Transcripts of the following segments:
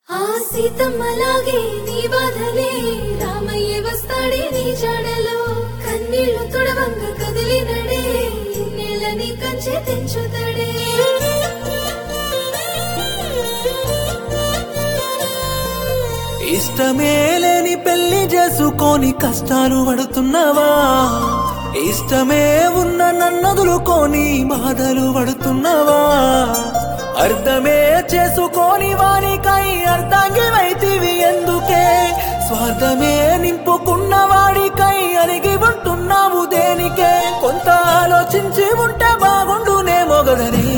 ఆ సీతమ్మలాగే నీ బాధలే రామయ్య వస్తాడే నీ జాడలో కన్నీళ్లు తుడవంగ కదిలినడే ఇన్నేళ్ళ నీ కంచె తెంచుతాడే ఇష్టమే లేని పెళ్లి చేసుకొని కష్టాలు పడుతున్నావా ఇష్టమే ఉన్న నన్నదులుకొని బాధలు పడుతున్నావా అర్థమే చేసుకొని వానికై అర్ధాంగివైతివి ఎందుకే స్వార్థమే నింపుకున్న వాడికై అలిగి ఉంటున్నావు దేనికే కొంత ఆలోచించి ఉంటే బాగుండునే మొగదనే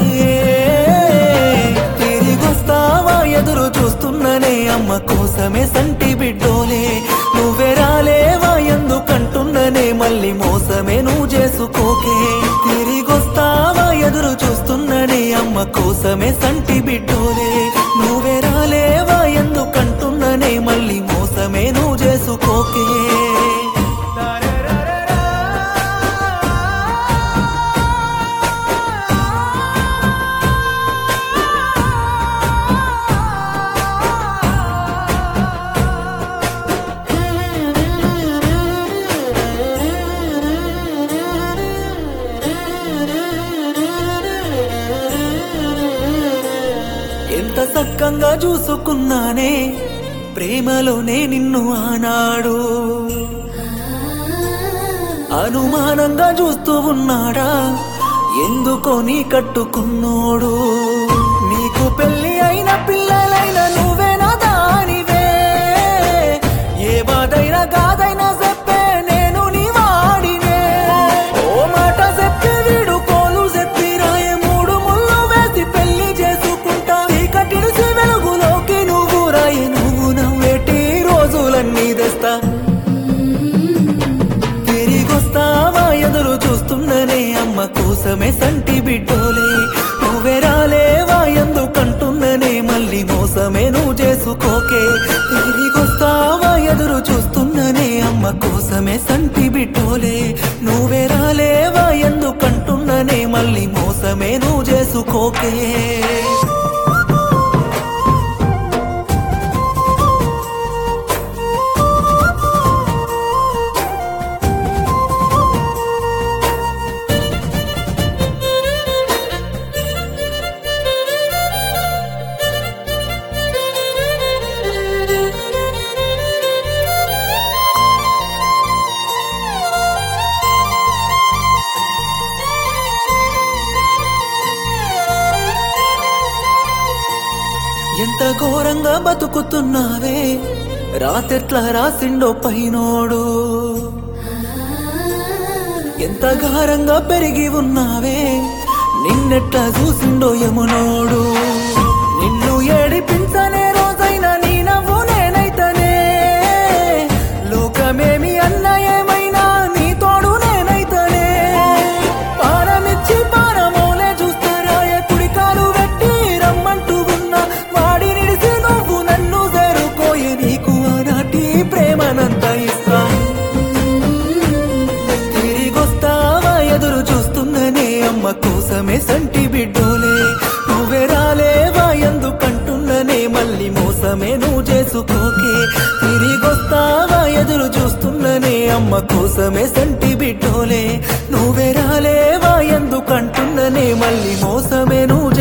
తిరిగొస్తావా ఎదురు చూస్తున్ననే అమ్మ కోసమే సంటి బిడ్డోలే నువ్వే రాలేవా ఎందుకంటున్ననే మళ్ళీ మోసమే నువ్వు చేసుకోకే తిరిగొస్తావా ఎదురు చూస్తున్ననే అమ్మ కోసమే సంటి బిడ్డోలే నువ్వే రాలేవా ఎందుకంటున్ననే మళ్ళీ మోసమే నువ్వు చేసుకోకే ఎంత సక్కంగా చూసుకున్నానే ప్రేమలోనే నిన్ను ఆనాడు అనుమానంగా చూస్తూ ఉన్నాడా ఎందుకో నీ కట్టుకున్నోడు నీకు పెళ్లి అయిన పిల్లలైన నువ్వేనా దానివే ఏ బాధైనా కాదైనా చెప్పే నేను నీ వాడినే ఓ మాట చెప్పి వీడు కోలు చెప్పి రాయే మూడు ముళ్ళు వేసి పెళ్లి చేసుకుంటా చీకటిడిసి వెలుగులోకి నువ్వు రాయి నువ్వు నవ్వేటి రోజులన్నీ తెస్తా తిరిగొస్తావా ఎదురు చూస్తున్ననే అమ్మ కోసమే సంటి బిడ్డోలే నువ్వే రాలేవా ఎందుకంటున్ననే మళ్ళీ మోసమే నువ్వు చేసుకోకే తిరిగొస్తావా ఎదురు చూస్తున్ననే అమ్మ కోసమే సంటి బిడ్డోలే నువ్వే రాలేవా ఎందుకంటున్ననే మళ్ళీ మోసమే నువ్వు చేసుకోకే ఎంత ఘోరంగా బతుకుతున్నావే రాతెట్లా రాసిండో పైనోడు ఎంత ఘారంగా పెరిగి ఉన్నావే నిన్నెట్లా చూసిండో యమునోడు నిన్ను ఏడిపించనే రోజైనా నీ నవ్వు నేనైతనే లోకమేమి అన్న ఏమైనా నీ తోడు నేనైతనే పానమిచ్చి పానమోలే చూస్తారాయ కుడికాలు పెట్టి రమ్మంటూ ఉన్నా వాడి నిడిసి నువ్వు నన్ను చేరుకోయి నీకు ఆనాటి ప్రేమనంత ఇస్తా తిరిగొస్తావా ఎదురు చూస్తున్ననే అమ్మ కోసమే సంటి బిడ్డోలే నువ్వే రాలేవా ఎందుకంటున్ననే మళ్ళీ మోసమే నువ్వు చేసుకోకే తిరిగొస్తావా ఎదురు చూస్తున్ననే అమ్మ కోసమే సంటి బిడ్డోలే నువ్వే రాలేవా ఎందుకంటున్ననే మళ్ళీ మోసమే నువ్వు